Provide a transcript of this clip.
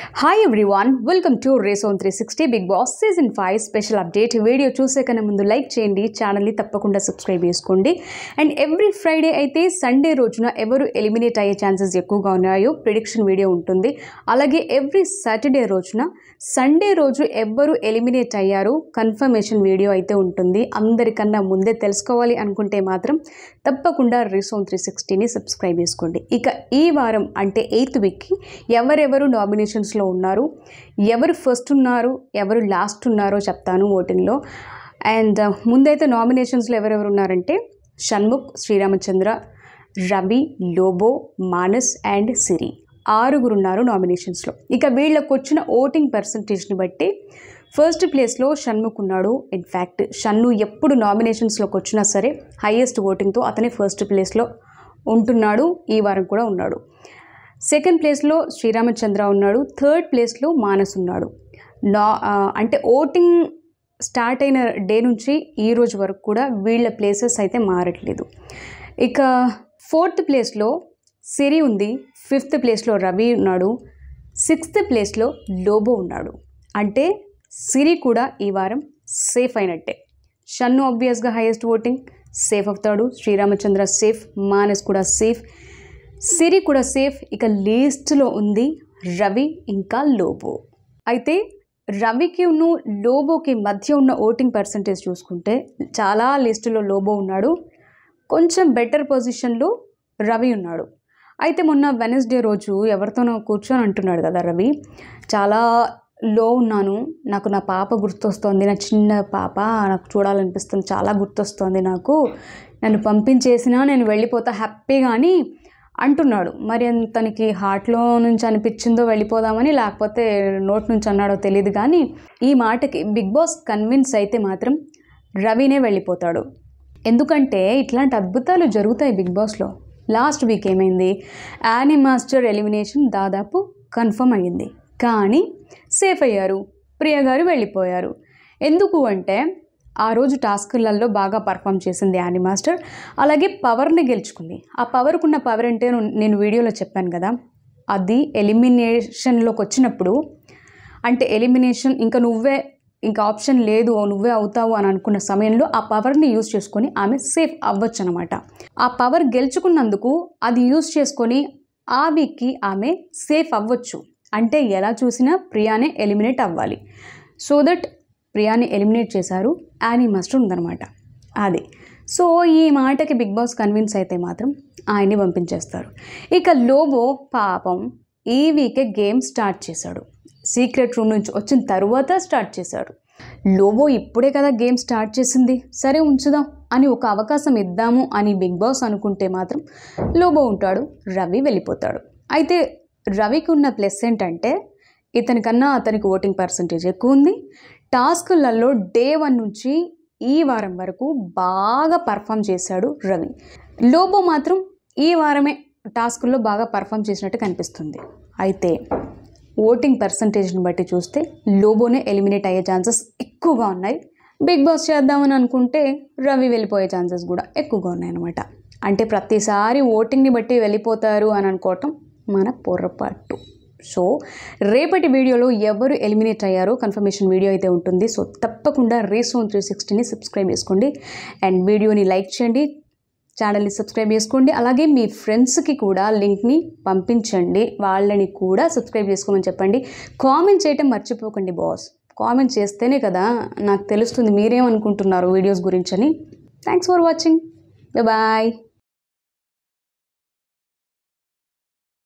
hi everyone welcome to race on three sixty Bigg Boss season five special update video చూసే కన్నా ముందు like చేయండి ఛానల్ని తప్పకుండా సబ్స్క్రైబ్ చేసుకోండి అండ్ ఎవ్రీ ఫ్రైడే అయితే సండే రోజున ఎవరు ఎలిమినేట్ అయ్యే ఛాన్సెస్ ఎక్కువగా ఉన్నాయో ప్రిడిక్షన్ వీడియో ఉంటుంది అలాగే ఎవ్రీ సాటర్డే రోజున సండే రోజు ఎవ్వరు ఎలిమినేట్ అయ్యారు కన్ఫర్మేషన్ వీడియో అయితే ఉంటుంది అందరికన్నా ముందే తెలుసుకోవాలి అనుకుంటే మాత్రం తప్పకుండా రిసోన్ త్రీ సిక్స్టీని సబ్స్క్రైబ్ చేసుకోండి ఇక ఈ వారం అంటే ఎయిత్ వీక్కి ఎవరెవరు నామినేషన్స్లో ఉన్నారు ఎవరు ఫస్ట్ ఉన్నారు ఎవరు లాస్ట్ ఉన్నారో చెప్తాను ఓటింగ్లో అండ్ ముందైతే నామినేషన్స్లో ఎవరెవరు ఉన్నారంటే షణ్ముఖ్ శ్రీరామచంద్ర రవి లోబో మానస్ అండ్ సిరి ఆరుగురు ఉన్నారు నామినేషన్స్లో ఇక వీళ్ళకు వచ్చిన ఓటింగ్ పర్సంటేజ్ని బట్టి ఫస్ట్ ప్లేస్లో షణ్ముఖ్ ఉన్నాడు ఇన్ఫ్యాక్ట్ షన్ను ఎప్పుడు నామినేషన్స్లోకి వచ్చినా సరే హైయెస్ట్ ఓటింగ్తో అతనే ఫస్ట్ ప్లేస్లో ఉంటున్నాడు ఈ వారం కూడా ఉన్నాడు సెకండ్ ప్లేస్లో శ్రీరామచంద్ర ఉన్నాడు థర్డ్ ప్లేస్లో మానస్ ఉన్నాడు నా ఆ, అంటే ఓటింగ్ స్టార్ట్ అయిన డే నుంచి ఈ రోజు వరకు కూడా వీళ్ళ ప్లేసెస్ అయితే మారట్లేదు ఇక ఫోర్త్ ప్లేస్లో సిరి ఉంది ఫిఫ్త్ ప్లేస్లో రవి ఉన్నాడు సిక్స్త్ ప్లేస్లో లోబో ఉన్నాడు అంటే సిరి కూడా ఈ వారం సేఫ్ అయినట్టే షన్ను ఆబ్వియస్గా హైయెస్ట్ ఓటింగ్ సేఫ్ అవుతాడు శ్రీరామచంద్ర సేఫ్ మానస్ కూడా సేఫ్ సిరి కూడా సేఫ్ ఇక లీస్ట్లో ఉంది రవి ఇంకా లోబో అయితే రవికి ఉన్న లోబోకి మధ్య ఉన్న ఓటింగ్ పర్సంటేజ్ చూసుకుంటే చాలా లిస్టులో లోబో ఉన్నాడు కొంచెం బెటర్ పొజిషన్లో రవి ఉన్నాడు అయితే మొన్న వెనస్డే రోజు ఎవరితోనో కూర్చొని అంటున్నాడు కదా రవి చాలా లో ఉన్నాను నాకు నా పాప గుర్తొస్తోంది నా చిన్న పాప నాకు చూడాలనిపిస్తుంది చాలా గుర్తొస్తోంది నాకు నన్ను పంపించేసినా నేను వెళ్ళిపోతా హ్యాపీగా అని అంటున్నాడు మరి తనకి హార్ట్లో నుంచి అనిపించిందో వెళ్ళిపోదామని లేకపోతే నోట్ నుంచి అన్నాడో తెలియదు కానీ ఈ మాటకి బిగ్ బాస్ కన్విన్స్ అయితే మాత్రం రవినే వెళ్ళిపోతాడు ఎందుకంటే ఇట్లాంటి అద్భుతాలు జరుగుతాయి బిగ్ బాస్లో లాస్ట్ వీక్ ఏమైంది యానీ మాస్టర్ ఎలిమినేషన్ దాదాపు కన్ఫర్మ్ అయ్యింది కానీ సేఫ్ అయ్యారు ప్రియ గారు వెళ్ళిపోయారు ఎందుకు అంటే ఆ రోజు టాస్కులలో బాగా పర్ఫామ్ చేసింది యానీ మాస్టర్ అలాగే పవర్ని గెలుచుకుంది ఆ పవర్కున్న పవర్ అంటే ను- నేను వీడియోలో చెప్పాను కదా అది ఎలిమినేషన్లోకి వచ్చినప్పుడు అంటే ఎలిమినేషన్ ఇంకా నువ్వే ఇంకా ఆప్షన్ లేదు నువ్వే అవుతావు అని అనుకున్న సమయంలో ఆ పవర్ని యూజ్ చేసుకొని ఆమె సేఫ్ అవ్వచ్చు అనమాట ఆ పవర్ గెలుచుకున్నందుకు అది యూజ్ చేసుకొని ఆ వీక్కి ఆమె సేఫ్ అవ్వచ్చు అంటే ఎలా చూసినా ప్రియానే ఎలిమినేట్ అవ్వాలి సో దట్ ప్రియాని ఎలిమినేట్ చేశారు యానీ మాస్టర్ ఉందన్నమాట అది సో ఈ మాటకి బిగ్ బాస్ కన్విన్స్ అయితే మాత్రం ఆయన్ని పంపించేస్తారు ఇక లోబో పాపం ఈ వీకే గేమ్ స్టార్ట్ చేశాడు సీక్రెట్ రూమ్ నుంచి వచ్చిన తర్వాత స్టార్ట్ చేశాడు లోబో ఇప్పుడే కదా గేమ్ స్టార్ట్ చేసింది సరే ఉంచుదాం అని ఒక అవకాశం ఇద్దాము అని బిగ్ బాస్ అనుకుంటే మాత్రం లోబో ఉంటాడు రవి వెళ్ళిపోతాడు అయితే రవికి ఉన్న ప్లస్ ఏంటంటే ఇతనికన్నా అతనికి ఓటింగ్ పర్సంటేజ్ ఎక్కువ ఉంది టాస్కులలో డే వన్ నుంచి ఈ వారం వరకు బాగా పర్ఫామ్ చేశాడు రవి లోబో మాత్రం ఈ వారమే టాస్కుల్లో బాగా పర్ఫామ్ చేసినట్టు కనిపిస్తుంది అయితే ఓటింగ్ పర్సంటేజ్ని బట్టి చూస్తే లోబోనే ఎలిమినేట్ అయ్యే ఛాన్సెస్ ఎక్కువగా ఉన్నాయి బిగ్ బాస్ చేద్దామని అనుకుంటే రవి వెళ్ళిపోయే ఛాన్సెస్ కూడా ఎక్కువగా ఉన్నాయన్నమాట అంటే ప్రతిసారి ఓటింగ్ని బట్టి వెళ్ళిపోతారు అని అనుకోవటం మన పొరపాటు సో రేపటి వీడియోలో ఎవరు ఎలిమినేట్ అయ్యారో కన్ఫర్మేషన్ వీడియో అయితే ఉంటుంది సో తప్పకుండా రేస్ ఓన్ త్రీ సిక్స్టీని సబ్స్క్రైబ్ చేసుకోండి అండ్ వీడియోని లైక్ చేయండి ఛానల్ని సబ్స్క్రైబ్ చేసుకోండి అలాగే మీ ఫ్రెండ్స్కి కూడా లింక్ని పంపించండి వాళ్ళని కూడా సబ్స్క్రైబ్ చేసుకోమని చెప్పండి కామెంట్ చేయటం మర్చిపోకండి బాస్ కామెంట్ చేస్తేనే కదా నాకు తెలుస్తుంది మీరేమనుకుంటున్నారు వీడియోస్ గురించి అని థ్యాంక్స్ ఫర్ వాచింగ్ బాయ్